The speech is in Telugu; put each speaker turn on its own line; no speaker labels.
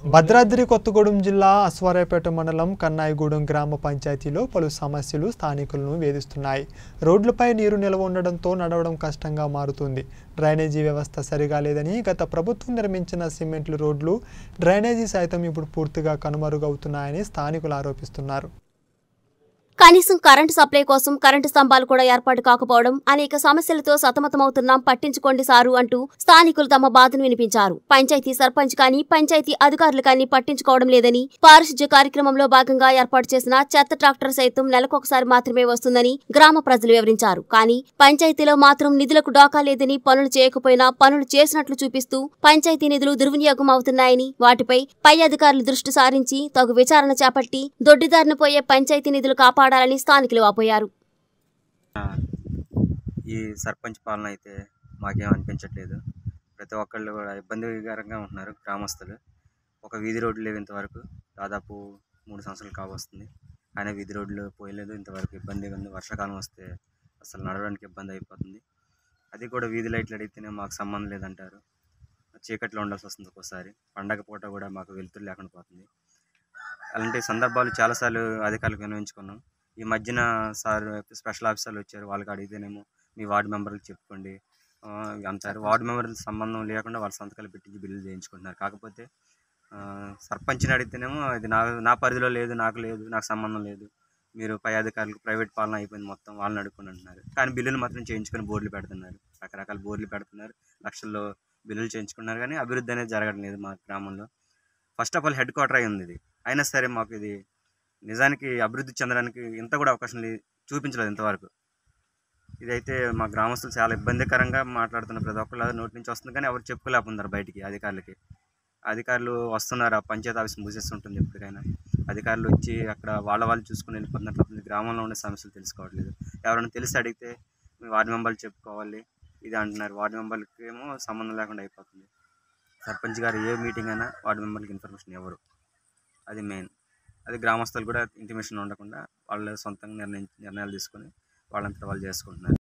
భద్రాద్రి కొత్తగూడెం జిల్లా అశ్వారాయపేట మండలం కన్నాయిగూడెం గ్రామ పంచాయతీలో పలు సమస్యలు స్థానికులను వేధిస్తున్నాయి రోడ్లపై నీరు నిల్వ ఉండడంతో నడవడం కష్టంగా మారుతుంది డ్రైనేజీ వ్యవస్థ సరిగా లేదని గత ప్రభుత్వం నిర్మించిన సిమెంట్లు రోడ్లు డ్రైనేజీ సైతం ఇప్పుడు పూర్తిగా కనుమరుగవుతున్నాయని స్థానికులు ఆరోపిస్తున్నారు
కనీసం కరెంటు సప్లై కోసం కరెంటు స్తంభాలు కూడా ఏర్పాటు కాకపోవడం అనేక సమస్యలతో సతమతమవుతున్నాం పట్టించుకోండి సారు అంటూ స్థానికులు తమ బాధను వినిపించారు పంచాయతీ సర్పంచ్ కానీ పంచాయతీ అధికారులు కానీ పట్టించుకోవడం లేదని పారిశుధ్య కార్యక్రమంలో భాగంగా ఏర్పాటు చేసిన చెత్త ట్రాక్టర్ సైతం నెలకొకసారి మాత్రమే వస్తుందని గ్రామ ప్రజలు వివరించారు కానీ పంచాయతీలో మాత్రం నిధులకు డోకా లేదని పనులు చేయకపోయినా పనులు చేసినట్లు చూపిస్తూ పంచాయతీ నిధులు దుర్వినియోగం అవుతున్నాయని వాటిపై పై అధికారులు దృష్టి సారించి తగు విచారణ చేపట్టి దొడ్డిదారిన పోయే పంచాయతీ నిధులు కాపాడాలని స్థానికులు వాపోయారు
ఈ సర్పంచ్ పాలన అయితే మాకేం అనిపించట్లేదు ప్రతి ఒక్కళ్ళు కూడా ఇబ్బందికరంగా ఉంటున్నారు గ్రామస్తులు ఒక వీధి రోడ్లు లేవు ఇంతవరకు దాదాపు మూడు సంవత్సరాలు కావస్తుంది కానీ వీధి రోడ్లు పోయలేదు ఇంతవరకు ఇబ్బందిగా ఉంది వర్షాకాలం వస్తే అసలు నడవడానికి ఇబ్బంది అయిపోతుంది అది కూడా వీధి లైట్లు అడిగితేనే మాకు సంబంధం లేదంటారు చీకట్లో ఉండాల్సి వస్తుంది ఒక్కోసారి పండగ పూట కూడా మాకు వెలుతురు లేకుండా పోతుంది అలాంటి సందర్భాలు చాలాసార్లు అధికారులకు వినియోగించుకున్నాం ఈ మధ్యన సార్ స్పెషల్ ఆఫీసర్లు వచ్చారు వాళ్ళకి అడిగితేనేమో మీ వార్డు మెంబర్లకు చెప్పుకోండి ఆ, అంటారు వార్డు మెంబర్ల సంబంధం లేకుండా వాళ్ళ సంతకాలు పెట్టించి బిల్లులు చేయించుకుంటున్నారు కాకపోతే ఆ, సర్పంచ్ని అడిగితేనేమో ఇది నా నా పరిధిలో లేదు నాకు లేదు నాకు సంబంధం లేదు మీరు పై అధికారులకు ప్రైవేట్ పాలన అయిపోయింది మొత్తం వాళ్ళని అడుక్కొని అంటున్నారు కానీ బిల్లులు మాత్రం చేయించుకొని బోర్డులు పెడుతున్నారు రకరకాల బోర్డులు పెడుతున్నారు లక్షల్లో బిల్లులు చేయించుకున్నారు కానీ అభివృద్ధి అనేది జరగడం లేదు మా గ్రామంలో first of all head quarter అయి ఉంది ఇది అయినా సరే మాకు ఇది నిజానికి అభివృద్ధి చెందడానికి ఇంత కూడా అవకాశం లే- చూపించలేదు ఇంతవరకు ఇదైతే మా గ్రామస్తులు చాలా ఇబ్బందికరంగా మాట్లాడుతున్న ప్రతి ఒక్కళ్ళు నోటి నుంచి వస్తుంది కానీ ఎవరు చెప్పుకోలేకపోతున్నారు బయటికి అధికారులకి అధికారులు వస్తున్నారు ఆ పంచాయతీ ఆఫీస్ మూసేస్తుంటుంది ఎప్పటికైనా అధికారులు వచ్చి అక్కడ వాళ్ళ వాళ్ళు చూసుకుని వెళ్ళిపోతున్నట్లు అవుతుంది. గ్రామంలో ఉండే సమస్యలు తెలుసుకోవట్లేదు ఎవరైనా తెలిసి అడిగితే మీ వార్డు మెంబర్లు చెప్పుకోవాలి ఇది అంటున్నారు వార్డు మెంబర్లకి ఏమో సంబంధం లేకుండా అయిపోతుంది సర్పంచ్ గారు ఏ మీటింగ్ అయినా వార్డు మెంబర్కి ఇన్ఫర్మేషన్ ఇవ్వరు అది మెయిన్ అది గ్రామస్తులు కూడా ఇంటిమేషన్ ఉండకుండా వాళ్ళు సొంతంగా నిర్ణయం నిర్ణయాలు తీసుకొని వాళ్ళంతా వాళ్ళు చేసుకుంటున్నారు